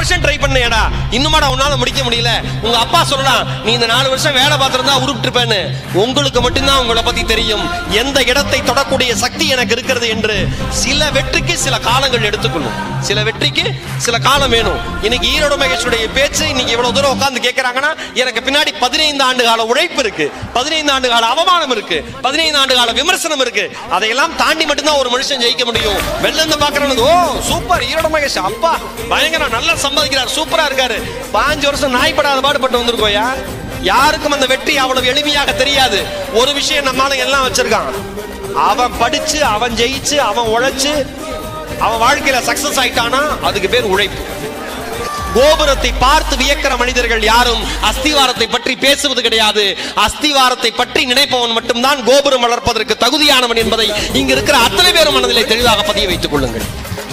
வருஷம் ட்ரை பண்ணேடா இன்னுமாடா உன்னால முடிக்க முடியல உங்க அப்பா சொல்லலாம் நீ இந்த நாலு வருஷம் வேலை பார்த்திருந்தா உருப்பிட்டிருப்பேன்னு உங்களுக்கு மட்டும்தான் உங்களை பத்தி தெரியும் எந்த இடத்தை தொடக்கூடிய சக்தி எனக்கு இருக்கிறது என்று சில வெற்றிக்கு சில காலங்கள் எடுத்துக்கொள்ளும் சில வெற்றிக்கு சில காலம் வேணும் இன்னைக்கு ஈரோடு மகேஷுடைய பேச்சு இன்னைக்கு இவ்வளவு தூரம் உட்கார்ந்து கேட்கறாங்கன்னா எனக்கு பின்னாடி பதினைந்து ஆண்டு கால உழைப்பு இருக்கு பதினைந்து ஆண்டு கால அவமானம் இருக்கு பதினைந்து ஆண்டு கால விமர்சனம் இருக்கு அதையெல்லாம் தாண்டி மட்டும்தான் ஒரு மனுஷன் ஜெயிக்க முடியும் வெளில இருந்து பாக்குறவனுக்கு ஓ சூப்பர் ஈரோடு மகேஷ் அப்பா பயங்கரம் நல்லா சம்பாதிக்கிறார் சூப்பரா இருக்காரு பாஞ்சு வருஷம் நாய்ப்படாத பாடுபட்டு வந்திருக்கோயா யாருக்கும் அந்த வெற்றி அவ்வளவு எளிமையாக தெரியாது ஒரு விஷயம் நம்மால எல்லாம் வச்சிருக்கான் அவன் படிச்சு அவன் ஜெயிச்சு அவன் உழைச்சு அவன் வாழ்க்கையில சக்சஸ் ஆயிட்டானா அதுக்கு பேர் உழைப்பு கோபுரத்தை பார்த்து வியக்கிற மனிதர்கள் யாரும் அஸ்திவாரத்தை பற்றி பேசுவது கிடையாது அஸ்திவாரத்தை பற்றி நினைப்பவன் மட்டும்தான் கோபுரம் வளர்ப்பதற்கு தகுதியானவன் என்பதை இங்க இருக்கிற அத்தனை பேரும் மனதிலே தெளிவாக பதிய வைத்துக் கொள்ளுங்கள்